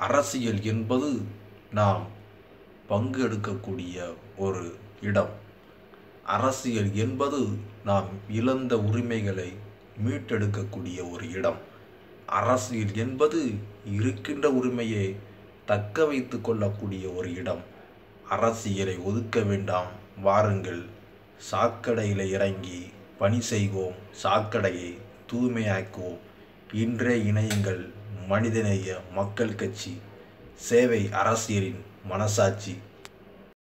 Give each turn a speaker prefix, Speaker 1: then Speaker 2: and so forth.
Speaker 1: அரசியல் என்பது நாம் பங்கு எடுக்கக்கூடிய ஒரு இடம் அரசியல் என்பது நாம் இழந்த உரிமைகளை மீட்டெடுக்கக்கூடிய ஒரு இடம் அரசியல் என்பது இருக்கின்ற உரிமையை தக்க வைத்து கொள்ளக்கூடிய ஒரு இடம் அரசியலை ஒதுக்க வேண்டாம் வாருங்கள் சாக்கடையில் இறங்கி பணி செய்வோம் சாக்கடையை தூய்மையாக்குவோம் இன்றே இணையுங்கள் மனிதநேய மக்கள் கட்சி சேவை அரசியலின் மனசாட்சி